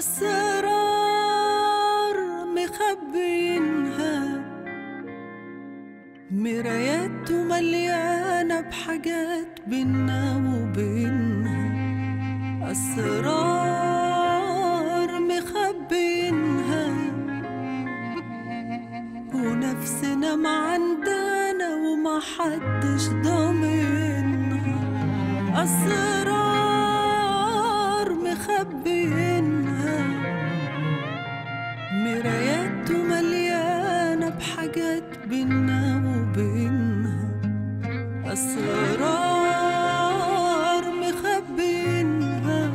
أسرار مخبينها مرايات مليانة بحاجات بينا وبينها أسرار مخبينها ونفسنا ما عندنا وما حدش ضامنها أسرار مخبينها مرايات مليانة بحاجات بينا وبينها أسرار مخبينها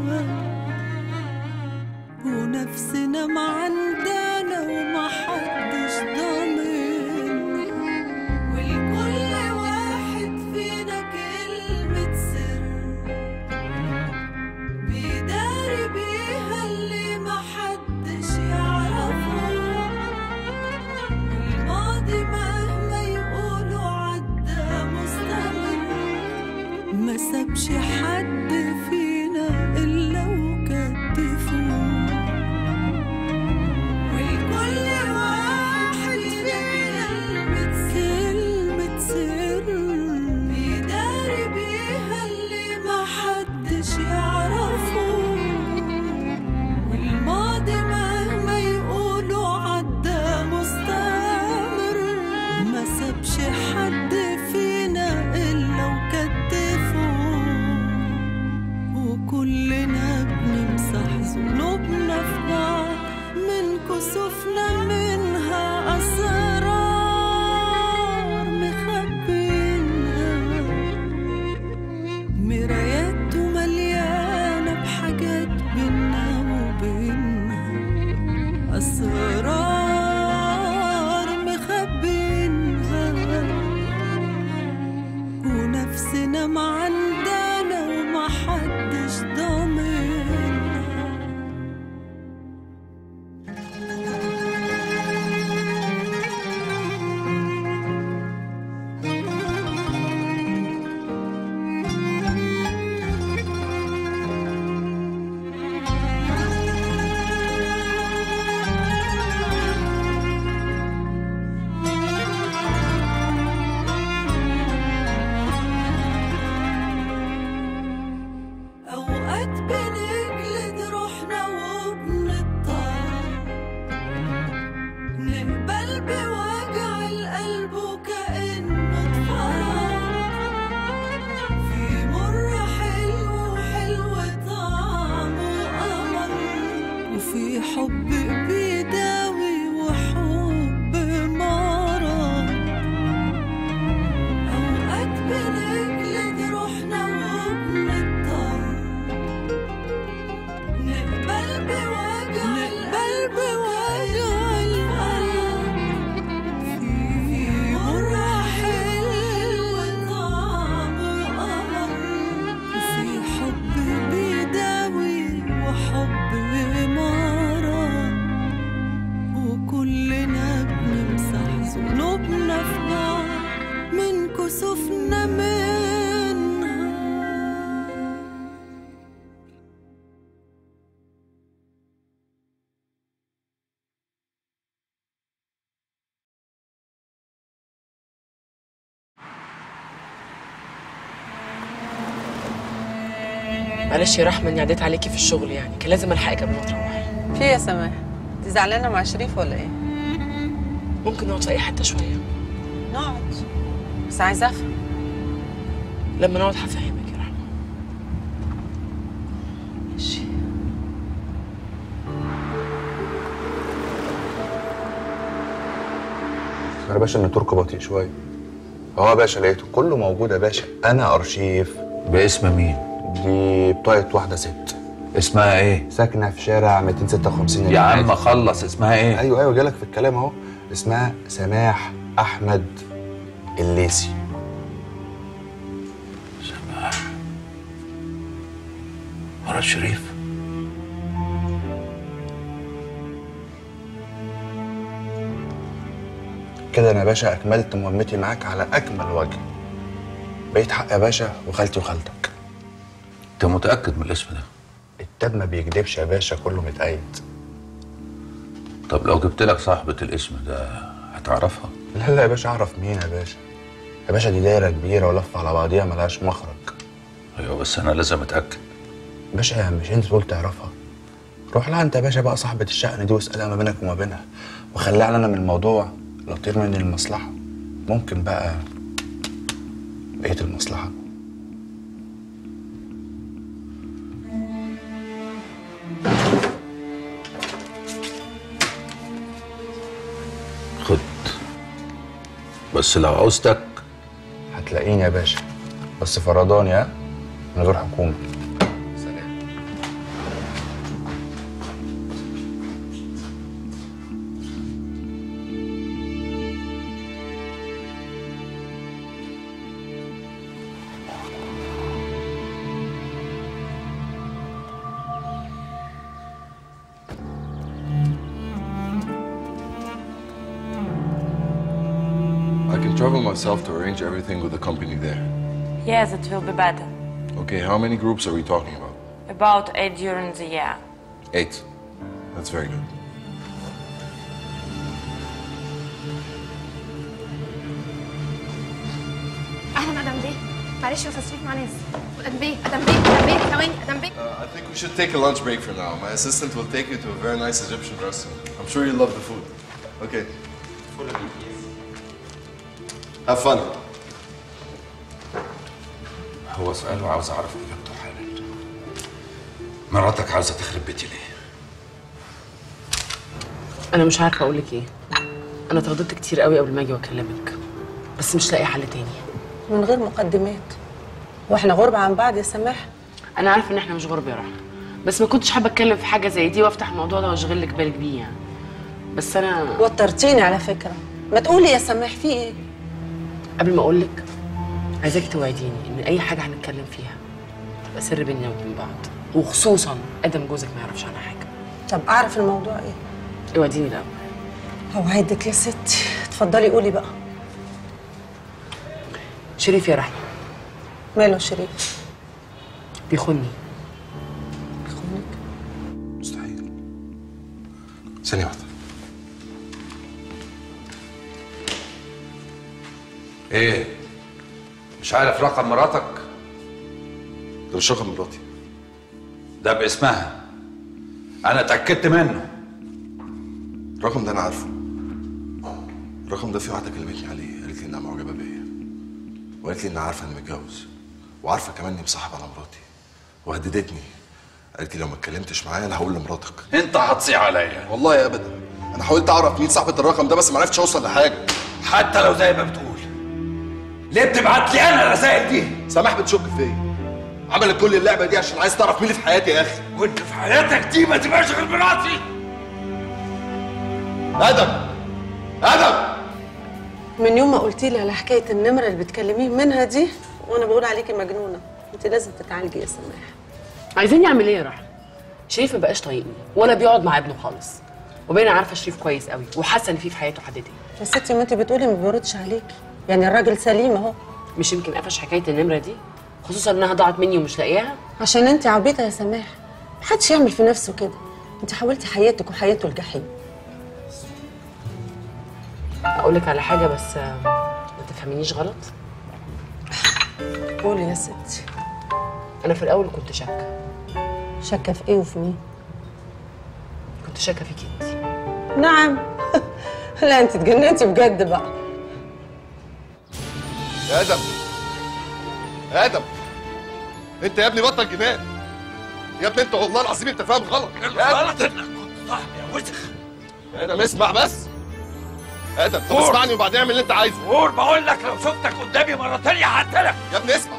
ونفسنا ما عندنا وما حدش ضامنها ولكل واحد فينا كلمة سر بيداري بيها اللي ما حدش يعرفه الماضي مهما يقولوا عدى مستمر ما سابش حد فينا إلا وكتفوه ولكل واحد فينا كلمة سر بيداري بيها اللي ما حدش يعرفه والماضي مهما يقولوا عدى مستمر ما سابش حد فينا إلا وكتفه وكلنا بنمسح ذنوبنا في بعض من كسوفنا منها أسرار مخبينها مرايات مليانة بحاجات بينا وبينها أسرار مخبينها ونفسنا ما عندنا وما حدش ضامنها أوقات بنجلد روحنا وبنضطر نقبل بوجع القلب وكأنه اتفرج في مر حلو وحلو طعمه قمر وفي حب بيداوي وحب مرض أوقات بنجلد روحنا وبنضطر نقبل بوجع نقبل بوجع القلب في مرة حلو طعمه قمر وفي حب بيداوي وحب مرض وكلنا بنمسح ذنوبنا في بعض من كسوفنا منها معلش يا رحمة اني عديت عليكي في الشغل يعني كان لازم الحقك قبل ما تروحي في إيه يا سماح انت زعلانه مع شريف ولا ايه ممكن نقعد في اي حتة شوية نقعد بس عايزه افهم لما نقعد هفهمك يا رحمة ماشي يا باشا ان تركه بطيء شويه اه يا باشا لقيته كله موجود يا باشا انا ارشيف باسم مين؟ دي بطاقه واحده ست اسمها ايه؟ ساكنه في شارع 256 يا عم المعادي. خلص اسمها ايه؟ ايوه ايوه جالك في الكلام اهو اسمها سماح احمد الليسي مرات شريف كده انا يا باشا اكملت مهمتي معاك على اكمل وجه بقيت حق يا باشا وخالتي وخالتك انت متاكد من الاسم ده؟ التاب ما بيكدبش يا باشا كله متأيد طب لو جبت لك صاحبة الاسم ده هتعرفها لا لا يا باشا اعرف مين يا باشا يا باشا دي دايره كبيره ولفه على بعضيها ملهاش مخرج ايوه بس انا لازم اتاكد باشا مش انت تقول تعرفها روح لها انت يا باشا بقى صاحبة الشأن دي واسألها ما بينك وما بينها وخليها انا من الموضوع لو طير مني المصلحة ممكن بقى بقية المصلحة خد بس لو عوزتك هتلاقيني يا باشا بس فرداني ها من غير حكومة سلام I can travel myself to arrange everything with the company there. Yes, it will be better. Okay, how many groups are we talking about? About eight during the year. Eight. That's very good. اهلا ادم بيه معلش يا استاذ شريف مع ناس ادم بيه ادم بيه ادم بيه ثواني ادم بيه Uh, I think we should take a lunch break for now. My assistant will take you to a very nice Egyptian restaurant. I'm sure you love the food. Okay. Have fun. هو سؤال وعاوز اعرف اجابته حالا مراتك عاوزه تخرب بيتي ليه؟ انا مش عارفه اقول لك ايه انا اتغضبت كتير قوي قبل ما اجي واكلمك بس مش لاقي حل تاني من غير مقدمات واحنا غربة عن بعض يا سماح انا عارفه ان احنا مش غرب يا رحمه بس ما كنتش حابه اتكلم في حاجه زي دي وافتح الموضوع ده واشغل لك بالك بيه يعني بس انا وترتيني على فكرة ما تقولي يا سماح في ايه قبل ما اقول لك عايزاكي توعديني ان اي حاجه هنتكلم فيها تبقى سر بيننا وبين بعض وخصوصا ادم جوزك ما يعرفش عنها حاجه طب اعرف الموضوع ايه اوعديني الاول اوعدك يا ستي اتفضلي قولي بقى شريف يا رحمه ماله شريف بيخوني بيخونك مستحيل. ثانية واحدة. ايه؟ مش عارف رقم مراتك؟ ده مش رقم مراتي. ده باسمها انا اتاكدت منه الرقم ده أنا عارفه. الرقم ده في واحدة كلمتني عليه قالت لي إنها معجبة بيا. وقالت لي إنها عارفة إني متجوز. وعارفة كمان إني مصاحب على مراتي. وهددتني. قالت لي لو ما اتكلمتش معايا أنا هقول لمراتك. انت هتصيع عليا والله ابدا انا حاولت اعرف مين صاحبه الرقم ده بس ما عرفتش اوصل لحاجه حتى لو زي ما بتقول ليه بتبعت لي انا الرسائل دي؟ سماح بتشك فيا عملت كل اللعبه دي عشان عايز تعرف مين اللي في حياتي يا اخي وانت في حياتك دي ما تبقاش غير مراتي ادم ادم من يوم ما قلتي لي على حكايه النمره اللي بتكلميه منها دي وانا بقول عليكي مجنونه انت لازم تتعالجي يا سماح عايزيني اعمل ايه يا رحمه شريف ما بقاش طايقني ولا بيقعد مع ابنه خالص وبين عارفه شريف كويس قوي وحاسه ان في في حياته حد تاني يا ستي ما انت بتقولي ما بيردش عليكي يعني الراجل سليم اهو مش يمكن قفش حكايه النمره دي خصوصا انها ضاعت مني ومش لاقياها عشان انت عبيطه يا سماح محدش يعمل في نفسه كده انت حاولتي حياتك وحياته الجحيم اقول لك على حاجه بس آه، ما تفهمينيش غلط قولي يا ستي انا في الاول كنت شاكه شاكه في ايه وفي مين كنت شاكه فيكي انت نعم لا انت اتجننتي بجد بقى يا ادم يا ادم انت يا ابني بطل جنان يا ابني انت والله العظيم انت فاهم غلط يا غلط انك كنت صاحبي يا وسخ ادم اسمع بس ادم طب اسمعني وبعدين اعمل اللي انت عايزه قول بقول لك لو شفتك قدامي مره تانيه هقتلك يا ابني اسمع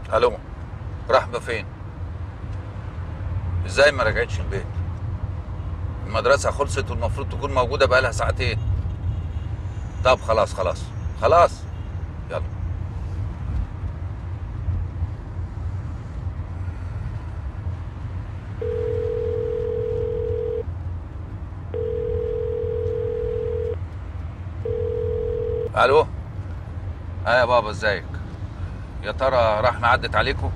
الو رحمة فين؟ ازاي ما رجعتش البيت؟ المدرسة خلصت والمفروض تكون موجودة بقالها ساعتين طب خلاص خلاص خلاص يلا الو اه يا بابا ازيك يا ترى رحمة عدت عليكم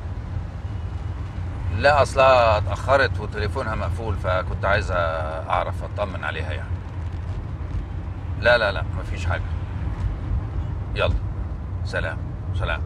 لا اصلها اتاخرت وتليفونها مقفول فكنت عايز اعرف اطمن عليها يعني لا لا لا مفيش حاجه يلا سلام سلام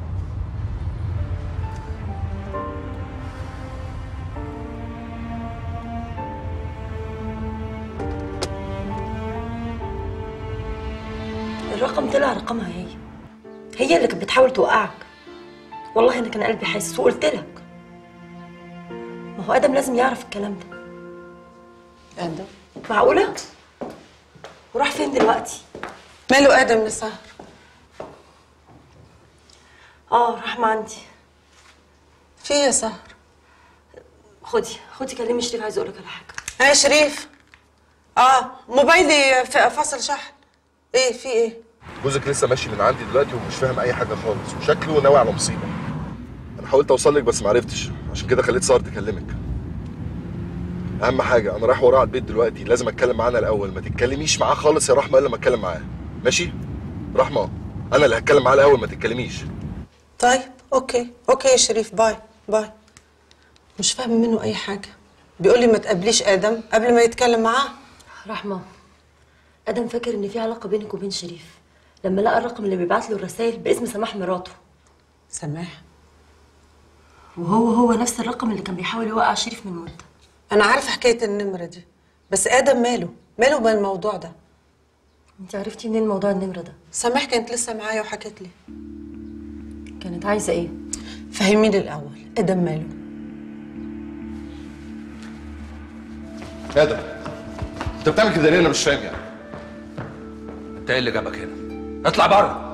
الرقم طلع رقمها هي هي اللي كانت بتحاول توقعك والله انا كان قلبي حاسس وقلت لك ما هو ادم لازم يعرف الكلام ده ادم معقوله وراح فين دلوقتي ماله ادم لسهر اه راح ما عندي في إيه يا سهر خدي خدي كلمي شريف عايزه اقول لك على حاجه ها شريف اه موبايلي ف- فصل شحن ايه في ايه جوزك لسه ماشي من عندي دلوقتي ومش فاهم اي حاجه خالص وشكله ناوي على مصيبه انا حاولت اوصل لك بس ما عرفتش عشان كده خليت ساره تكلمك اهم حاجه انا رايح وراه على البيت دلوقتي لازم اتكلم معاه أنا الاول ما تتكلميش معاه خالص يا رحمه الا لما اتكلم معاه ماشي رحمه انا اللي هتكلم معاه الاول ما تتكلميش طيب اوكي اوكي يا شريف باي باي مش فاهم منه اي حاجه بيقول لي ما تقابليش ادم قبل ما يتكلم معاه رحمه ادم فاكر ان في علاقه بينك وبين شريف لما لقى الرقم اللي بيبعت له الرسائل باسم سماح مراته سماح وهو هو نفس الرقم اللي كان بيحاول يوقع شريف من مده انا عارفه حكايه النمره دي بس ادم ماله ماله من الموضوع ده انت عرفتي منين موضوع النمره ده سماح كانت لسه معايا وحكت لي كانت عايزه ايه فهميني الاول ادم ماله ادم انت بتعمل كده ليه انا مش فاهم يعني انت ايه اللي جابك هنا اطلع بره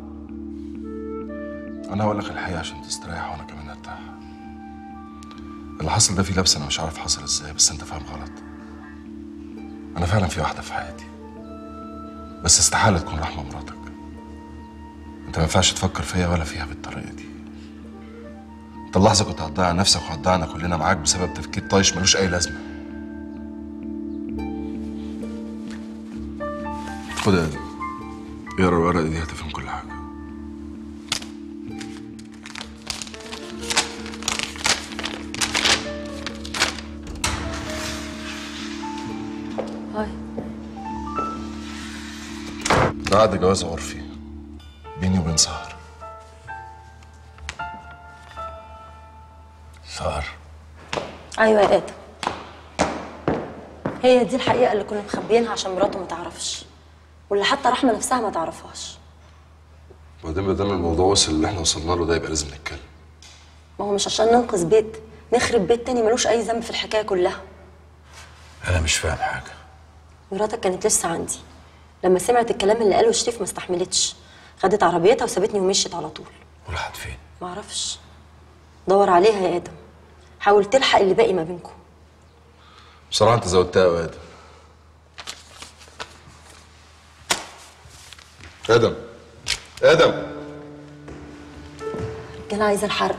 انا هقول لك الحقيقه عشان تستريح وانا كمان ارتاح اللي حصل ده فيه لبس انا مش عارف حصل ازاي بس انت فاهم غلط انا فعلا في واحده في حياتي بس استحاله تكون رحمه مراتك انت ما ينفعش تفكر فيا ولا فيها بالطريقه دي انت اللحظه كنت هتضيع نفسك وهتضيعنا كلنا معاك بسبب تفكير طايش ملوش اي لازمه خد يا ادم اقرا الورقه دي هتفهم كل حاجه هاي ده عقد جواز عرفي بيني وبين سهر سهر ايوه يا ادم هي دي الحقيقه اللي كنا مخبيينها عشان مراته ما تعرفش واللي حتى رحمه نفسها ما تعرفهاش وبعدين ما دام الموضوع وصل اللي احنا وصلنا له ده يبقى لازم نتكلم ما هو مش عشان ننقذ بيت نخرب بيت تاني ملوش اي ذنب في الحكايه كلها انا مش فاهم حاجه مراتك كانت لسه عندي لما سمعت الكلام اللي قاله شريف ما استحملتش خدت عربيتها وسابتني ومشيت على طول وراحت فين معرفش دور عليها يا ادم حاول تلحق اللي باقي ما بينكم بصراحه انت زودتها قوي يا ادم ادم ادم كان عايزه الحرق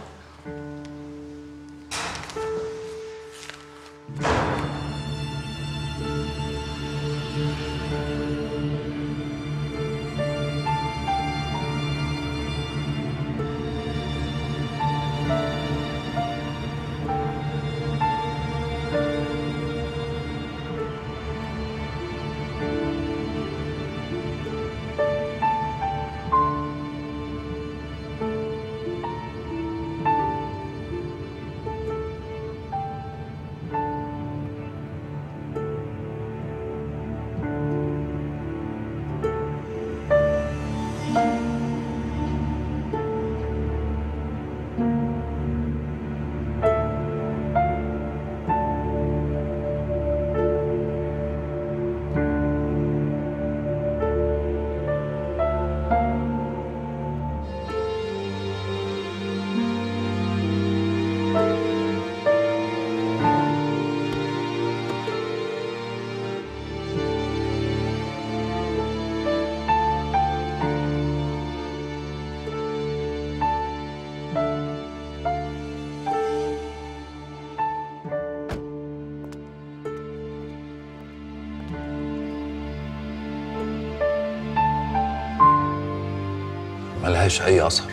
ملهاش أي أثر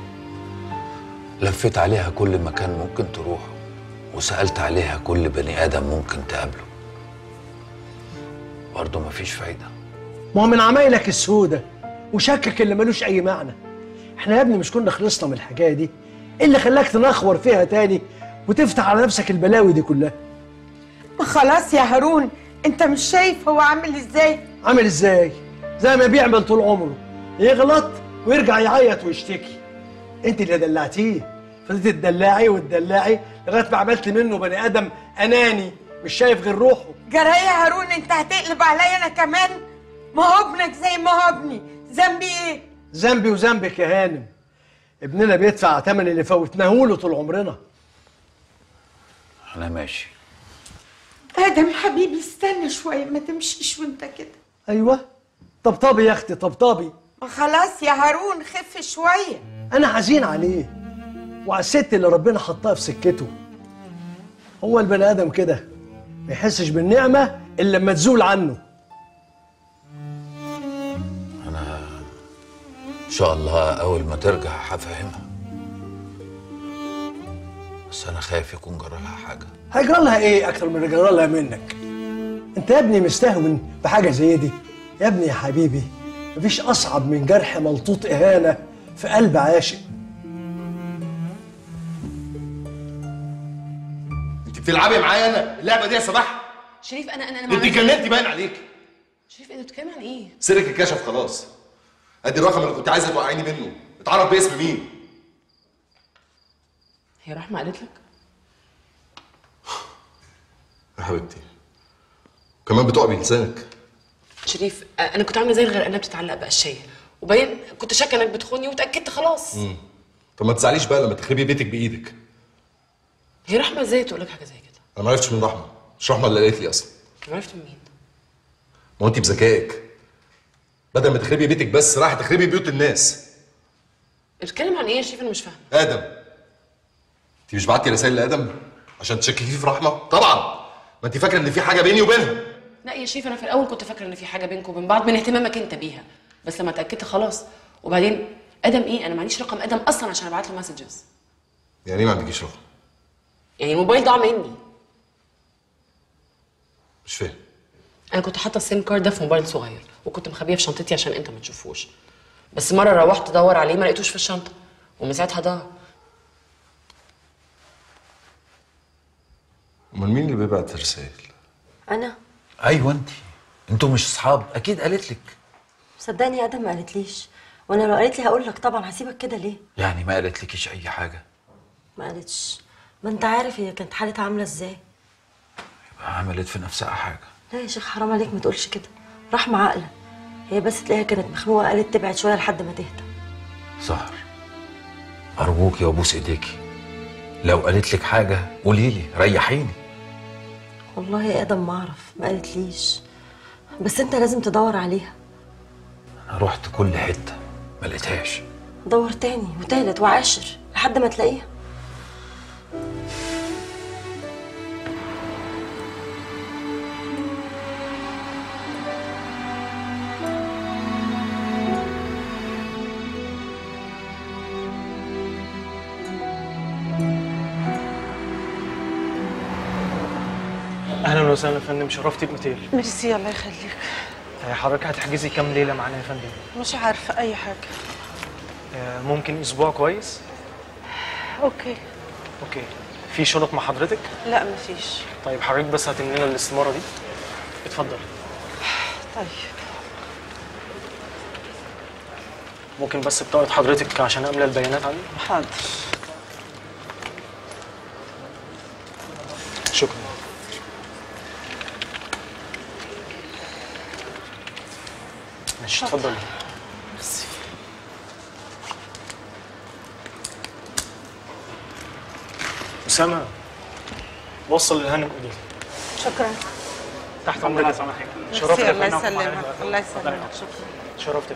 لفيت عليها كل مكان ممكن تروحه وسألت عليها كل بني آدم ممكن تقابله برضه مفيش فايدة ما هو من عمايلك السودة وشكك اللي ملوش اي معنى احنا يا ابني مش كنا خلصنا من الحكايه دي ايه اللي خلاك تنخور فيها تاني وتفتح على نفسك البلاوي دي كلها ما خلاص يا هارون انت مش شايف هو عامل ازاي عامل ازاي زي ما بيعمل طول عمره يغلط ويرجع يعيط ويشتكي انت اللي دلعتيه فضلت تدلعي وتدلعي لغايه ما عملت منه بني ادم اناني مش شايف غير روحه جرى يا هارون انت هتقلب عليا انا كمان ما هو ابنك زي ما هو ابني ذنبي ايه ذنبي وذنبك يا هانم ابننا بيدفع ثمن اللي فوتناه له طول عمرنا أنا ماشي ادم حبيبي استنى شويه ما تمشيش وانت كده ايوه طبطبي يا اختي طبطبي ما خلاص يا هارون خف شويه انا حزين عليه وعلى الست اللي ربنا حطها في سكته هو البني ادم كده ما يحسش بالنعمه الا لما تزول عنه أنا إن شاء الله أول ما ترجع هفهمها بس أنا خايف يكون جرالها حاجة هيجرى لها ايه اكتر من اللي جرى لها منك انت يا ابني مستهون بحاجه زي دي يا ابني يا حبيبي مفيش اصعب من جرح ملطوط اهانه في قلب عاشق انت بتلعبي معايا انا اللعبه دي يا صباح شريف انا انا انا انت ما عملتش- اتجننتي باين عليك شريف انت بتتكلم عن ايه؟ سرك اتكشف خلاص ادي الرقم اللي كنت عايزه توقعيني منه اتعرف باسم مين هي رحمه قالت لك؟ يا حبيبتي كمان بتقع بلسانك شريف آه، انا كنت عامله زي الغرقانه بتتعلق بقشايه وبعدين كنت شاكه انك بتخوني واتاكدت خلاص مم. طب ما تزعليش بقى لما تخربي بيتك بايدك هي رحمه ازاي تقول لك حاجه زي كده؟ انا ما عرفتش من رحمه مش رحمه اللي قالت لي اصلا أنا عرفت من مين؟ ما هو انت بذكائك بدل ما تخربي بيتك بس راح تخربي بيوت الناس بتتكلم عن ايه يا شريف انا مش فاهمه ادم انت مش بعتي رسائل لادم عشان تشككي فيه في رحمه طبعا ما انت فاكره ان في حاجه بيني وبينها لا يا شريف انا في الاول كنت فاكره ان في حاجه بينكم وبين بعض من اهتمامك انت بيها بس لما اتاكدت خلاص وبعدين ادم ايه انا معنديش رقم ادم اصلا عشان ابعت له مسجز يعني ايه ما عندكيش رقم يعني الموبايل ضاع مني مش فاهم انا كنت حاطه السيم كارد ده في موبايل صغير وكنت مخبيه في شنطتي عشان انت ما تشوفوش بس مره روحت ادور عليه ما لقيتوش في الشنطه ومن ساعتها ضاع امال مين اللي بيبعت رسائل انا أيوة أنت أنتوا مش أصحاب أكيد قالت لك صدقني يا ادم ما قالتليش وانا لو قالت لي هقول لك طبعا هسيبك كده ليه يعني ما قالت لكيش أي حاجة ما قالتش ما انت عارف هي كانت حالتها عامله ازاي يبقى عملت في نفسها حاجة لا يا شيخ حرام عليك ما تقولش كده رحمة عاقله هي بس تلاقيها كانت مخنوقه قالت تبعد شويه لحد ما تهدى سهر أرجوك يا أبوس إيديكي لو قالت لك حاجة قولي لي ريحيني والله يا ادم ما اعرف ما قالتليش بس انت لازم تدور عليها أنا رحت كل حتة ما لقيتهاش دور تاني وتالت وعاشر لحد ما تلاقيها اهلا وسهلا يا فندم شرفتي باوتيل ميرسي الله يخليك آه، حضرتك هتحجزي كام ليله معانا يا فندم مش عارفه اي حاجه آه، ممكن اسبوع كويس اوكي اوكي في شنط مع حضرتك لا مفيش طيب حضرتك بس هتملي لنا الاستماره دي اتفضل طيب ممكن بس بطاقه حضرتك عشان املى البيانات عندي حاضر شكرا ماشي اتفضلي أسامة وصل للهانم إيدي شكرا تحت أمرك يا سامح شرفت ميرسي يا الله فندم. يسلمك الله يسلمك شكرا شرفت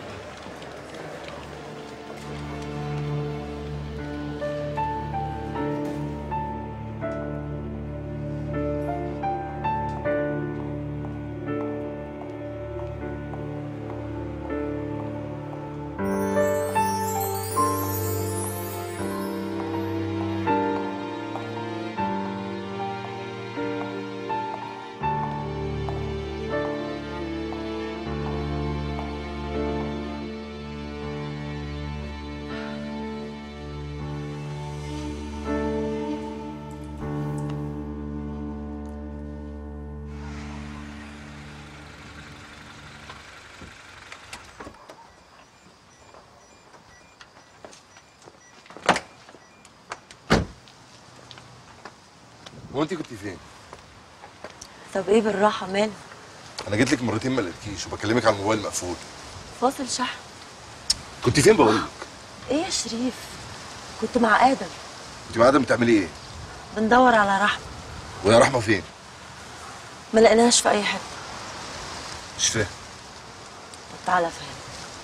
هو انت كنت فين؟ طب ايه بالراحه مالك انا جيت لك مرتين ما لقيتكيش وبكلمك على الموبايل مقفول فاصل شحن كنت فين بقول لك؟ ايه يا شريف كنت مع ادم انت مع ادم بتعملي ايه؟ بندور على رحمه ويا رحمه فين؟ ما لقيناهاش في اي حته مش فاهم طب تعالى فهم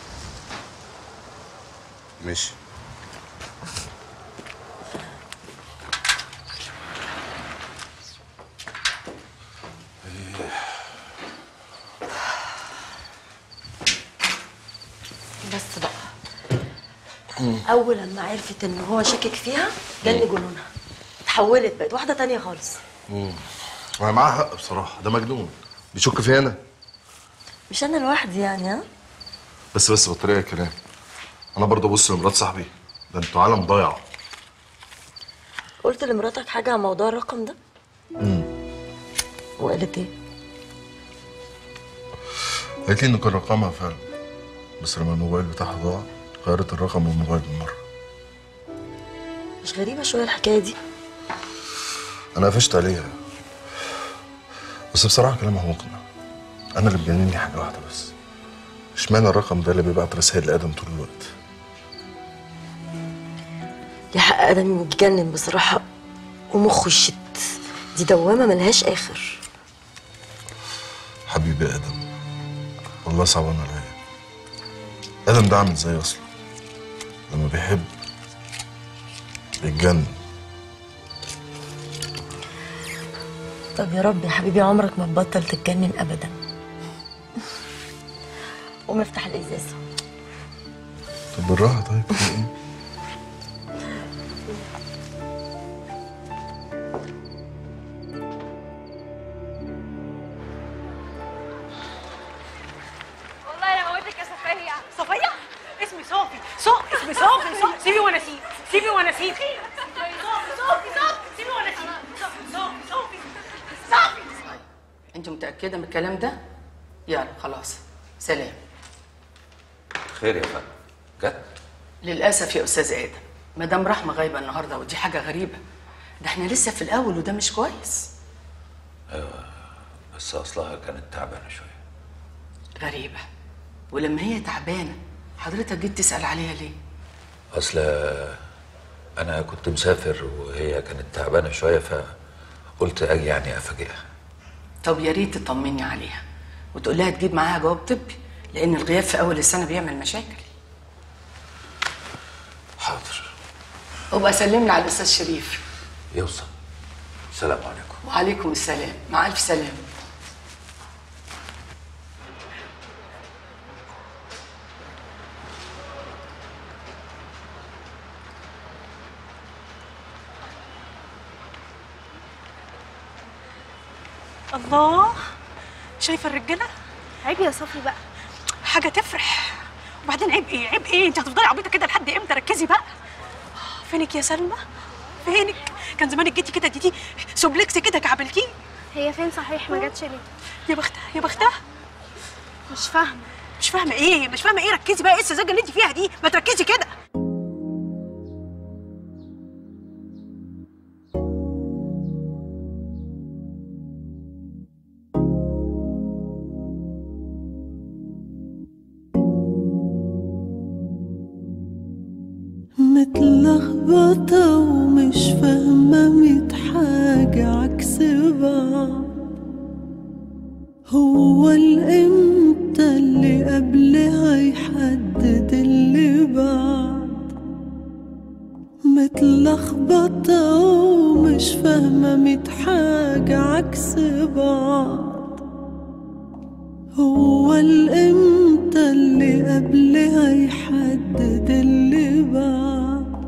ماشي بس بقى اول لما عرفت ان هو شاكك فيها جالي جنونها اتحولت بقت واحده تانية خالص امم انا معاها حق بصراحه ده مجنون بيشك فيا انا مش انا لوحدي يعني ها بس بس بطريقه كلام انا برضه ابص لمرات صاحبي ده انتوا عالم ضايع قلت لمراتك حاجه عن موضوع الرقم ده امم وقالت ايه قالت لي انه كان رقمها فعلا بس لما الموبايل بتاعها ضاع غيرت الرقم والموبايل بالمره مش غريبه شويه الحكايه دي انا قفشت عليها بس بصراحه كلامها مقنع انا اللي بيجنني حاجه واحده بس اشمعنى الرقم ده اللي بيبعت رسائل لادم طول الوقت يا حق ادم يتجنن بصراحه ومخه يشت دي دوامه ملهاش اخر حبيبي يا ادم والله صعبان عليا ادم ده عامل زي اصلا لما بيحب بيتجنن طب يا رب يا حبيبي عمرك ما تبطل تتجنن ابدا قوم افتح الازازه طب بالراحه طيب في ايه والله انا موتك يا صفية صفية اسمي صافي صافي اسمي صافي صافي سيبي وانا اسيب سيبي وانا اسيب صافي صافي صافي سيبي وانا اسيب صافي صافي صافي صافي انت متاكده من الكلام ده يلا خلاص سلام خير يا فندم جت للاسف يا استاذ ادم مدام رحمه غايبه النهارده ودي حاجه غريبه ده احنا لسه في الاول وده مش كويس ايوه بس اصلها كانت تعبانه شويه غريبه ولما هي تعبانه حضرتك جيت تسال عليها ليه اصل انا كنت مسافر وهي كانت تعبانه شويه فقلت اجي يعني افاجئها طب يا ريت تطمني عليها وتقول لها تجيب معاها جواب طبي لان الغياب في اول السنه بيعمل مشاكل حاضر وابقى سلمنا على الاستاذ شريف يوصل السلام عليكم وعليكم السلام مع الف سلامه الله شايفه الرجاله عيب يا صفي بقى حاجه تفرح وبعدين عيب ايه عيب ايه انت هتفضلي عبيطه كده لحد امتى ركزي بقى فينك يا سلمى فينك كان زمانك جيتي كده اديتي سوبلكس كده كعبلتيه هي فين صحيح ما جاتش ليه يا بختها يا بختها مش فاهمه مش فاهمه ايه مش فاهمه ايه ركزي بقى ايه السذاجه اللي انت فيها دي ما تركزي كده متلخبطة ومش فاهمة ميت حاجة عكس بعض هو الامتى اللي قبلها يحدد اللي بعد متلخبطة ومش فاهمة ميت حاجة عكس بعض هو الامتى اللي قبلها يحدد اللي بعد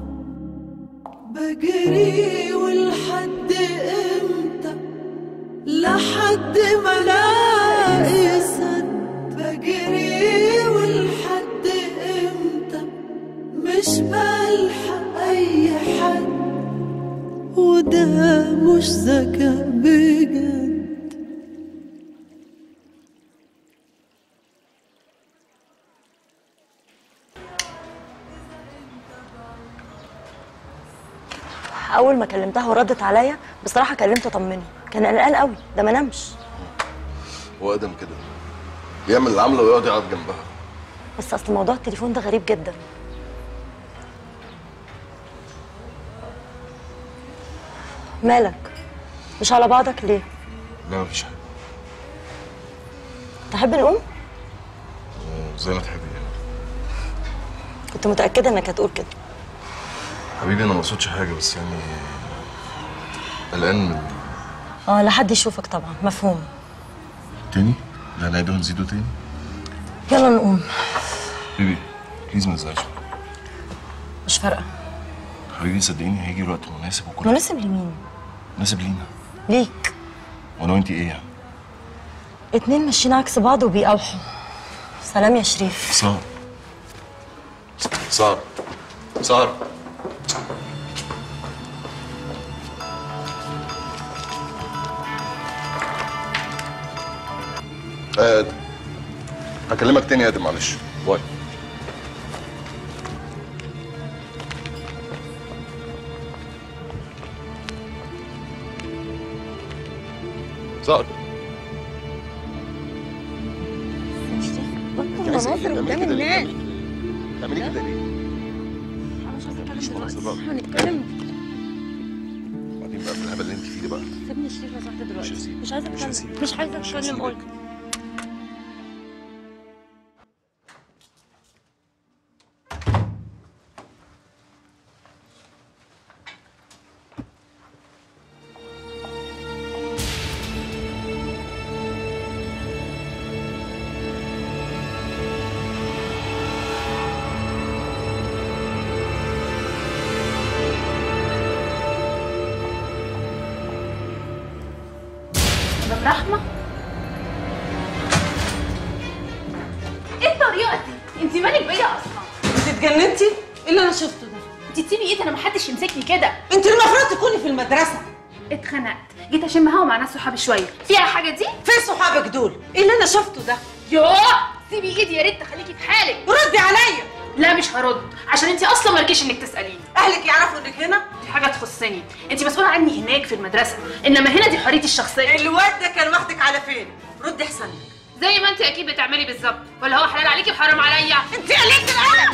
بجري ولحد امتى لحد ما الاقي سد بجري ولحد امتى مش بلحق اي حد وده مش ذكاء بجد اول ما كلمتها وردت عليا بصراحه كلمته اطمنه كان قلقان قوي ده ما نامش هو ادم كده يعمل العمله ويقعد يقعد جنبها بس اصل موضوع التليفون ده غريب جدا مالك مش على بعضك ليه لا مفيش حاجه تحب نقوم زي ما تحبي يعني كنت متاكده انك هتقول كده حبيبي انا ما اقصدش حاجه بس يعني قلقان من اه لا حد يشوفك طبعا مفهوم تاني لا نعيده ونزيده تاني يلا نقوم حبيبي بليز ما تزعلش مش فارقه حبيبي صدقيني هيجي الوقت مناسب وكل مناسب لمين مناسب لينا ليك وانا وانتي ايه يعني اتنين ماشيين عكس بعض وبيقاوحوا سلام يا شريف سار سار سار آه، ادم هكلمك تاني يا ادم معلش باي سار مناظر قدام الناس تعملي كده ليه؟ انا مش عايزه اتكلم خلاص دلوقتي بقى. هنتكلم بعدين بقى في الهبل اللي انت فيه ده بقى سيبني شريف لو سمحت دلوقتي هسيبك. مش عايزه مش اتكلم هسيبك. مش عايزه مش اتكلم هسيبك. قول مدام رحمه ايه الطريقه دي انت مالك بيا اصلا انت اتجننتي؟ ايه اللي انا شفته ده؟ انت تسيبي ايدي انا محدش يمسكني كده انت المفروض تكوني في المدرسه اتخنقت جيت اشم هوا مع ناس صحابي شويه فيها حاجه دي فين صحابك دول؟ ايه اللي انا شفته ده؟ يوه سيبي ايدي يا ريت تخليكي في حالك ردي عليا لا مش هرد عشان انت اصلا مالكيش انك تساليني اهلك يعرفوا انك هنا؟ دي حاجه تخصني انت مسؤوله عني هناك في المدرسه انما هنا دي حريتي الشخصيه الواد ده كان واخدك على فين؟ ردي احسن لك زي ما انت اكيد بتعملي بالظبط ولا هو حلال عليكي وحرام عليا انت قلت الادب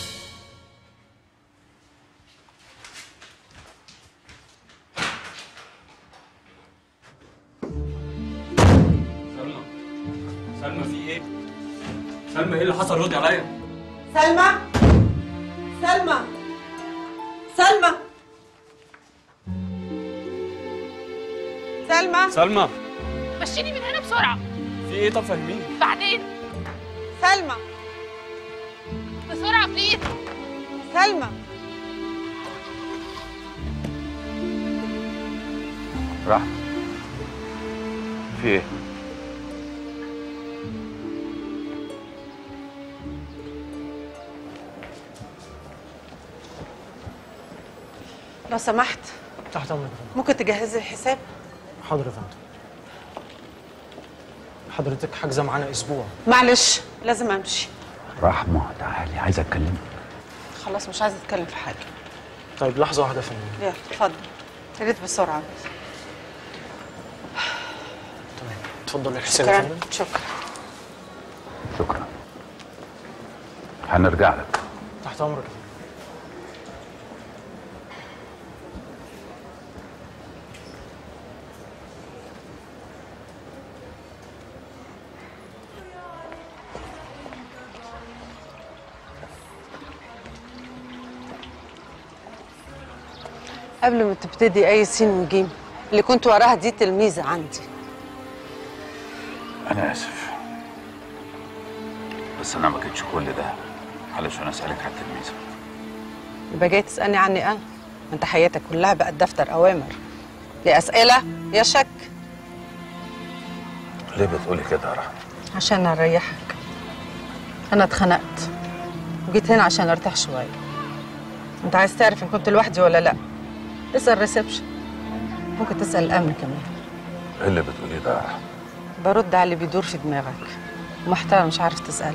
سلمى سلمى في ايه؟ سلمى ايه اللي حصل ردي عليا؟ سلمى سلمى سلمى سلمى سلمى مشيني من هنا بسرعه في ايه طب فهميني بعدين سلمى بسرعه بليز سلمى راح في ايه؟ لو سمحت تحت امرك يا فندم ممكن تجهزي الحساب؟ حاضر يا فندم حضرتك حاجزه معانا اسبوع معلش لازم امشي رحمة تعالي عايز اتكلم خلاص مش عايزه اتكلم في حاجه طيب لحظه واحده يا فندم يلا اتفضل يا ريت بسرعه بس تمام اتفضل الحساب يا شكرا فندم شكرا شكرا هنرجع لك تحت امرك يا فندم قبل ما تبتدي اي سين وجيم اللي كنت وراها دي تلميذه عندي انا اسف بس انا ما كنتش كل ده علشان اسالك على التلميذه يبقى جاي تسالني عني انا ما انت حياتك كلها بقت دفتر اوامر يا اسئله يا شك ليه بتقولي كده يا رحمة؟ عشان اريحك انا اتخنقت وجيت هنا عشان ارتاح شويه انت عايز تعرف ان كنت لوحدي ولا لا اسال ريسبشن ممكن تسال الامن كمان ايه اللي بتقوليه ده يا رحمة؟ برد على اللي بيدور في دماغك ومحتوى مش عارف تساله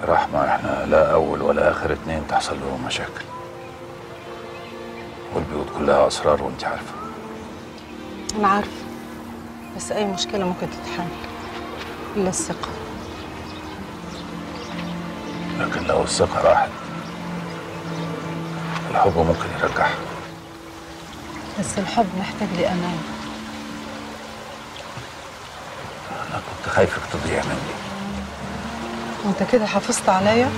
رحمة احنا لا أول ولا آخر اتنين تحصل لهم مشاكل والبيوت كلها أسرار وانت عارفة أنا عارفة بس أي مشكلة ممكن تتحل إلا الثقة لكن لو الثقة راحت الحب ممكن يرجعها بس الحب محتاج لي أمان أنا كنت خايفك تضيع مني وأنت كده حافظت عليا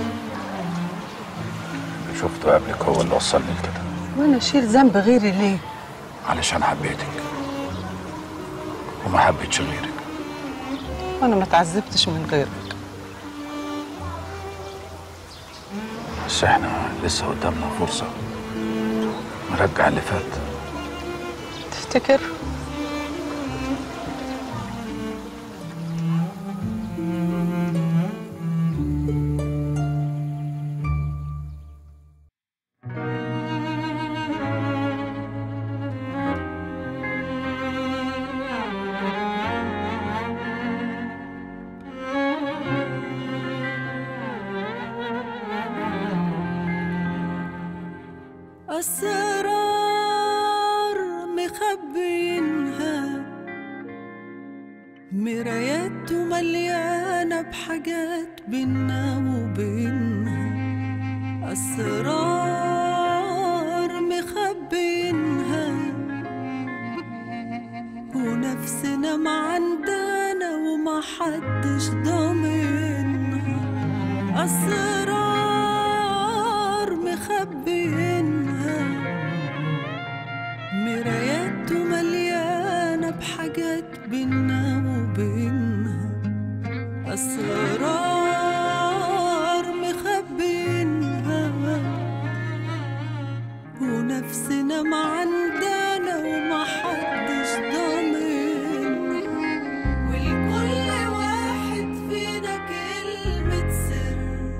اللي شفته قبلك هو اللي وصلني لكده وأنا أشيل ذنب غيري ليه علشان حبيتك وما حبيتش غيرك وأنا ما تعذبتش من غيرك بس احنا لسه قدامنا فرصة نرجع اللي فات تفتكر أسرار مخبينها مرايات مليانة بحاجات بينا وبينها أسرار مخبينها ونفسنا معندنا وما حدش ضامنها أسرار مخبينها مرايات مليانة بحاجات بينا وبينها أسرار مخبينها ونفسنا معندنا وما حدش ضامنها ولكل واحد فينا كلمة سر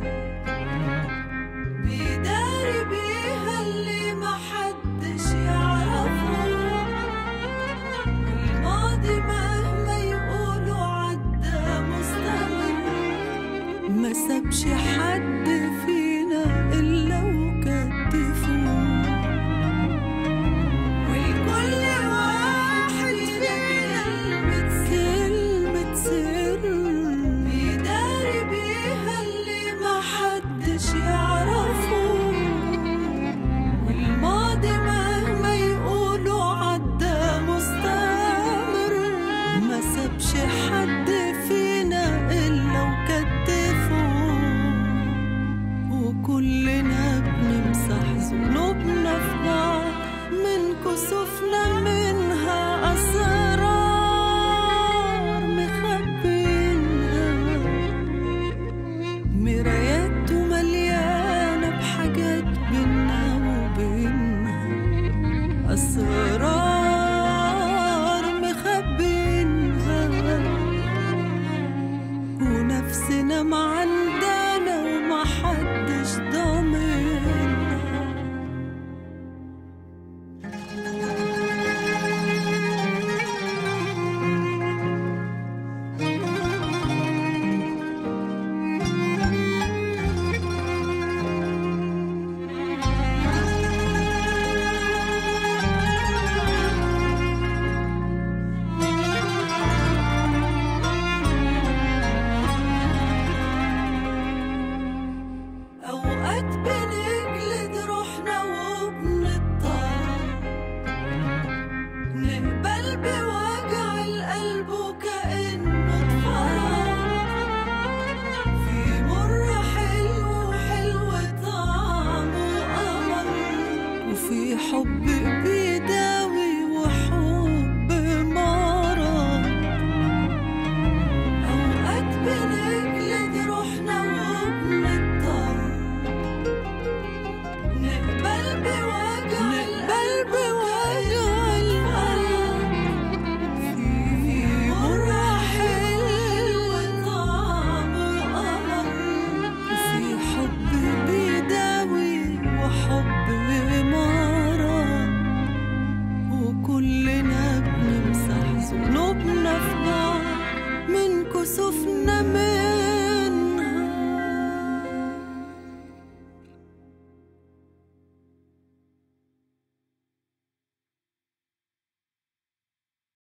بيداري بيها اللي محدش يعرفه الماضي مهما يقولوا عدى مستمر ما سابش حد فينا إلا وكتفوه ولكل واحد فينا كلمة سر بيداري بيها اللي محدش يعرفه